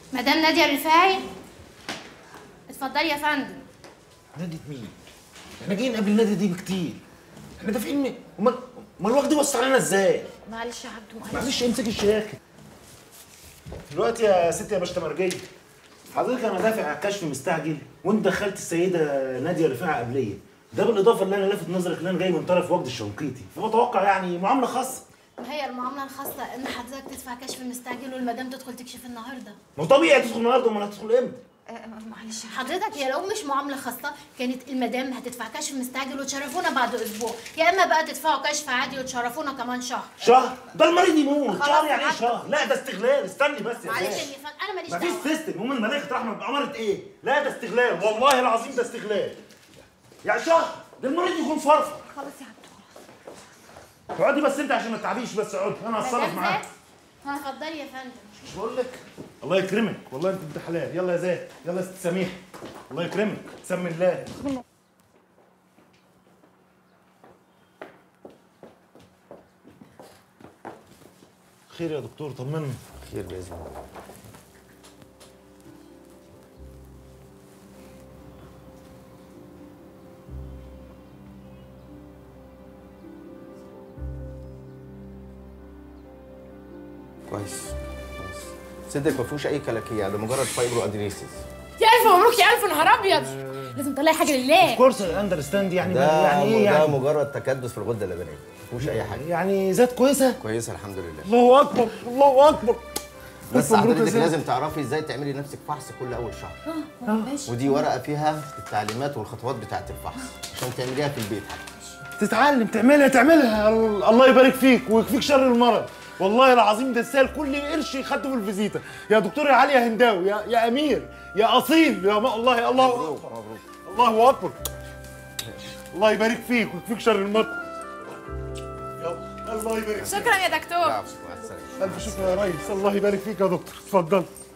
مدام ناديه رفاعي اتفضلي يا فندم نادي مين؟ احنا جايين قبل النادي دي بكتير احنا دافعين مين؟ امال امال الوقت ده وصل علينا ازاي؟ معلش يا عبدو معلش معلش امسك الشياكه دلوقتي يا ست يا باشتمرجيه حضرتك انا دافع على كشف مستعجل وانت دخلت السيده ناديه رفاعه قبليه ده بالاضافه اللي انا لافت نظرك ان انا جاي من طرف وجد الشنقيطي فبتوقع يعني معامله خاصه ما هي المعامله الخاصه ان حضرتك تدفع كشف مستعجل والمدام تدخل تكشف النهارده ما هو طبيعي تدخل النهارده امال هتدخل امتى؟ معلش حضرتك هي لو مش معامله خاصه كانت المدام هتدفع كشف مستعجل وتشرفونا بعد اسبوع يا اما بقى تدفعوا كشف عادي وتشرفونا كمان شهر شهر ده المريض يموت خلاص شهر يعني ايه عدى. شهر لا ده استغلال استني بس يا معلش زين. يا فندم انا ماليش مفيش دعوه سيستم هم الملائكه رحمه بأمارة ايه؟ لا ده استغلال والله العظيم ده استغلال يعني شهر ده المريض يكون فرفر خلاص يا عبدو اقعدي بس انت عشان ما تتعبيش بس اقعدي انا هتصرف مدام معاك زاد ها اتفضلي يا فندم مش بقول لك الله يكرمك والله انت بنت حلال يلا يا زاد يلا يا ست سميح الله يكرمك سمي الله خير يا دكتور طمنا خير باذن الله كويس كويس صدق ما فيهوش اي كلاكيع ده مجرد فايبرو ادريسيس يا الف مبروك يا الف نهار ابيض لازم تطلعي حاجه لله كورس اندرستاند يعني ده يعني ايه ده يعني مجرد تكدس في الغده اللبنيه ما فيهوش اي حاجه يعني ذات كويسه كويسه الحمد لله الله اكبر الله اكبر بس ألف مبروك يا حضرتك زين. لازم تعرفي ازاي تعملي لنفسك فحص كل اول شهر ماشي ودي ورقه فيها التعليمات والخطوات بتاعه الفحص عشان تعمليها في البيت حتى تتعلم تعملها تعملها الله يبارك فيك ويكفيك شر المرض والله العظيم ده يستاهل كل قرش خدته في الفيزيتا يا دكتور يا علي يا هنداوي يا يا امير يا اصيل يا ما الله يا الله مبروك اكبر مبروك الله اكبر الله يبارك فيك ويكفيك شر المرض يلا الله يبارك فيك شكرا يا دكتور العفو، مع السلامه الف شكر يا ريس الله يبارك فيك يا دكتور اتفضل